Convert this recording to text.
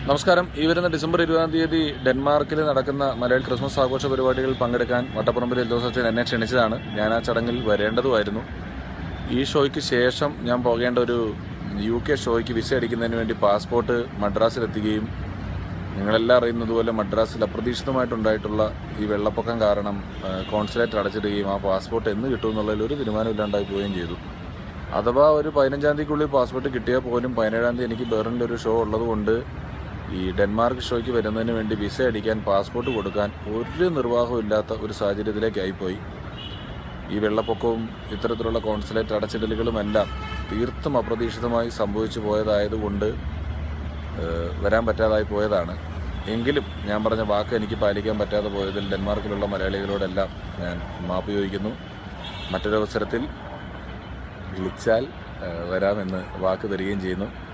നമസ്കാരം ഈ വരുന്ന ഡിസംബർ ഇരുപതാം തീയതി ഡെൻമാർക്കിൽ നടക്കുന്ന മലയാളി ക്രിസ്മസ് ആഘോഷ പരിപാടികളിൽ പങ്കെടുക്കാൻ വട്ടപ്പറമ്പിൽ എൽദോസച്ചൻ എന്നെ ക്ഷണിച്ചതാണ് ഞാൻ ആ ചടങ്ങിൽ വരേണ്ടതുമായിരുന്നു ഈ ഷോയ്ക്ക് ശേഷം ഞാൻ പോകേണ്ട ഒരു യു കെ ഷോയ്ക്ക് വിസ അടിക്കുന്നതിന് വേണ്ടി പാസ്പോർട്ട് മദ്രാസിലെത്തുകയും നിങ്ങളെല്ലാം അറിയുന്നത് പോലെ മദ്രാസിൽ അപ്രതീക്ഷിതമായിട്ടുണ്ടായിട്ടുള്ള ഈ വെള്ളപ്പൊക്കം കാരണം ആ, കോൺസുലേറ്റ് അടച്ചിടുകയും ആ പാസ്പോർട്ട് എന്ന് കിട്ടുമെന്നുള്ളതിൽ ഒരു തീരുമാനമില്ലാണ്ടായി പോവുകയും ചെയ്തു അഥവാ ഒരു പതിനഞ്ചാം തീയതിക്കുള്ളിൽ പാസ്പോർട്ട് കിട്ടിയാൽ പോലും പതിനേഴാം തീയതി എനിക്ക് ബെർലിനിൽ ഒരു ഷോ ഉള്ളതുകൊണ്ട് ഈ ഡെൻമാർക്ക് ഷോയ്ക്ക് വരുന്നതിന് വേണ്ടി വിസ അടിക്കാൻ പാസ്പോർട്ട് കൊടുക്കാൻ ഒരു നിർവാഹവും ഇല്ലാത്ത ഒരു സാഹചര്യത്തിലേക്കായിപ്പോയി ഈ വെള്ളപ്പൊക്കവും ഇത്തരത്തിലുള്ള കോൺസുലേറ്റ് അടച്ചിടലുകളുമെല്ലാം തീർത്തും അപ്രതീക്ഷിതമായി സംഭവിച്ചു പോയതായതുകൊണ്ട് ഏഹ്, വരാൻ പറ്റാതായി പോയതാണ് എങ്കിലും ഞാൻ പറഞ്ഞ വാക്ക് എനിക്ക് പാലിക്കാൻ പറ്റാതെ പോയതിൽ ഡെൻമാർക്കിലുള്ള മലയാളികളോടെല്ലാം ഞാൻ മാപ്പ് ചോദിക്കുന്നു മറ്റൊരവസരത്തിൽ വിളിച്ചാൽ ഏഹ്, വരാമെന്ന് വാക്ക് തരികയും ചെയ്യുന്നു